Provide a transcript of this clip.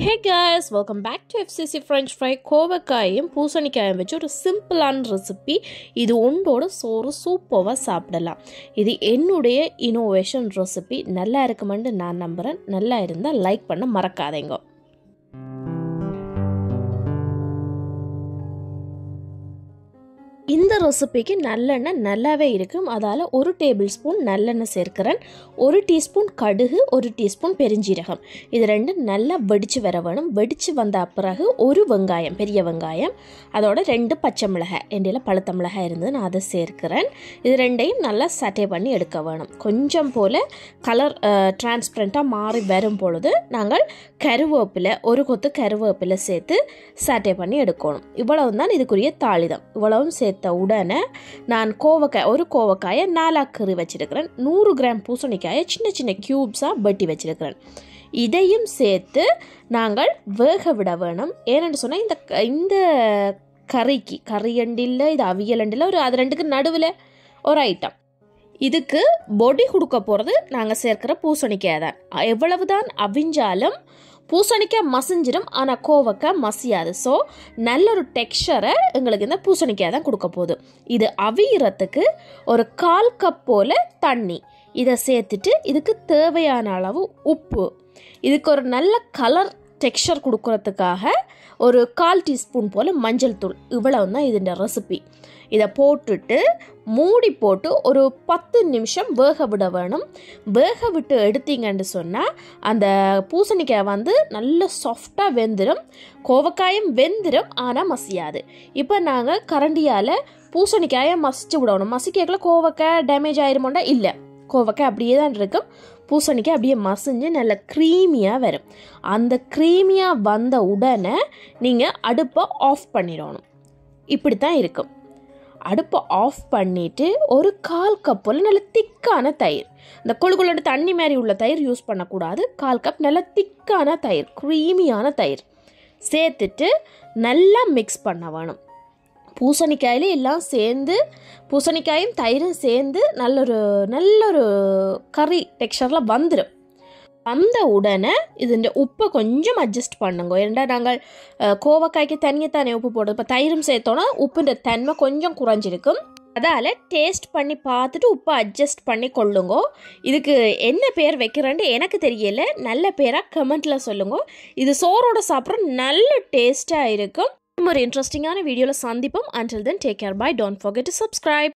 hey guys welcome back to FCC French fry கோவக்காயும் பூசணிக்காயும் வச்சு ஒரு சிம்பிளான ரெசிபி இது ஒன்றோட சோறு சூப்பராக சாப்பிடலாம் இது என்னுடைய இனோவேஷன் ரெசிபி நல்லா இருக்குமென்று நான் நம்புகிறேன் நல்லா இருந்தால் லைக் பண்ண மறக்காதீங்க இந்த ரெசிபிக்கு நல்லெண்ணெய் நல்லாவே இருக்கும் அதால் ஒரு டேபிள் ஸ்பூன் நல்லெண்ணெய் சேர்க்கிறேன் ஒரு டீஸ்பூன் கடுகு ஒரு டீஸ்பூன் பெருஞ்சீரகம் இது ரெண்டும் நல்லா வெடித்து வர வேணும் வெடித்து வந்த பிறகு ஒரு வெங்காயம் பெரிய வெங்காயம் அதோட ரெண்டு பச்சை மிளகாய் எண்டியில் பழுத்த மிளகாய் இருந்தது நான் அதை சேர்க்கிறேன் இது ரெண்டையும் நல்லா சட்டை பண்ணி எடுக்க வேணும் கொஞ்சம் போல் கலர் டிரான்ஸ்பரண்ட்டாக மாறி வரும் பொழுது நாங்கள் கருவேப்பிலை ஒரு கொத்து கருவேப்பிலை சேர்த்து சட்டை பண்ணி எடுக்கணும் இவ்வளவு தான் இதுக்குரிய தாளிதம் இவ்வளவும் சேர்த்த உடனே நான் கோவக்காய் ஒரு கோவக்காயை நாலாக கறி வச்சிருக்கிறேன் நூறு கிராம் பூசணிக்காயை சின்ன சின்ன க்யூப்ஸாக வெட்டி வச்சிருக்கிறேன் இதையும் சேர்த்து நாங்கள் வேக விட வேணும் ஏன்னு சொன்னால் இந்த இந்த கறிக்கு கறி அண்டில் இது அவியல் அண்டில் ஒரு அது ரெண்டுக்கு நடுவில் ஒரு ஐட்டம் இதுக்கு பொடி கொடுக்க போகிறது நாங்கள் சேர்க்கிற பூசணிக்காய் தான் எவ்வளவு தான் அவிஞ்சாலும் பூசணிக்காய் மசிஞ்சிடும் ஆனால் கோவக்காய் மசியாது ஸோ நல்ல ஒரு டெக்ஸ்சரை எங்களுக்கு இந்த பூசணிக்காய் தான் கொடுக்க போகுது இது அவியறதுக்கு ஒரு கால் கப் போல் தண்ணி இதை சேர்த்துட்டு இதுக்கு தேவையான அளவு உப்பு இதுக்கு ஒரு நல்ல கலர் டெக்ஸ்சர் கொடுக்கறதுக்காக ஒரு கால் டீஸ்பூன் போல் மஞ்சள் தூள் இவ்வளவு தான் இதுன்ற ரெசிபி இதை போட்டுட்டு மூடி போட்டு ஒரு பத்து நிமிஷம் வேக விட வேணும் வேக விட்டு எடுத்தீங்கன்னு சொன்னால் அந்த பூசணிக்காய் வந்து நல்ல சாஃப்டாக வெந்துடும் கோவக்காயும் வெந்துடும் ஆனால் மசியாது இப்போ நாங்கள் கரண்டியால் பூசணிக்காயை மசிச்சு விடணும் மசிக்கல கோவக்காய் டேமேஜ் ஆயிருமோண்டா இல்லை கோவக்காய் அப்படியே தான் இருக்கும் பூசணிக்காய் அப்படியே மசிஞ்சு நல்ல க்ரீமியாக வரும் அந்த க்ரீமியாக வந்த உடனே நீங்கள் அடுப்பை ஆஃப் பண்ணிடணும் இப்படி தான் இருக்கும் அடுப்பை ஆஃப் பண்ணிவிட்டு ஒரு கால் கப் போல் நல்ல திக்கான தயிர் இந்த கொழு கொள்ளோட தண்ணி மாதிரி உள்ள தயிர் யூஸ் பண்ணக்கூடாது கால் கப் நல்ல திக்கான தயிர் க்ரீமியான தயிர் சேர்த்துட்டு நல்லா மிக்ஸ் பண்ண வேணும் பூசணிக்காயில எல்லாம் சேர்ந்து பூசணிக்காயும் தயிரும் சேர்ந்து நல்ல ஒரு நல்ல ஒரு கறி டெக்ஸ்சரில் வந்துடும் வந்த உடனே இதுன்ற உப்பை கொஞ்சம் அட்ஜஸ்ட் பண்ணுங்க ஏன்னா நாங்கள் கோவக்காய்க்கு தனியாக தானே உப்பு போடுறது இப்போ தயிரும் சேர்த்தோன்னா உப்புன்ற தன்மை கொஞ்சம் குறைஞ்சிருக்கும் அதால் டேஸ்ட் பண்ணி பார்த்துட்டு உப்பை அட்ஜஸ்ட் பண்ணி கொள்ளுங்க இதுக்கு என்ன பேர் வைக்கிறேன்னு எனக்கு தெரியல நல்ல பேராக கமெண்ட்டில் சொல்லுங்க இது சோறோட சாப்பிட்ற நல்ல டேஸ்ட்டாக இருக்கும் ஒரு இன்ட்ரெஸ்டிங்கான வீடியோவில் சந்திப்போம் until then take care bye don't forget to subscribe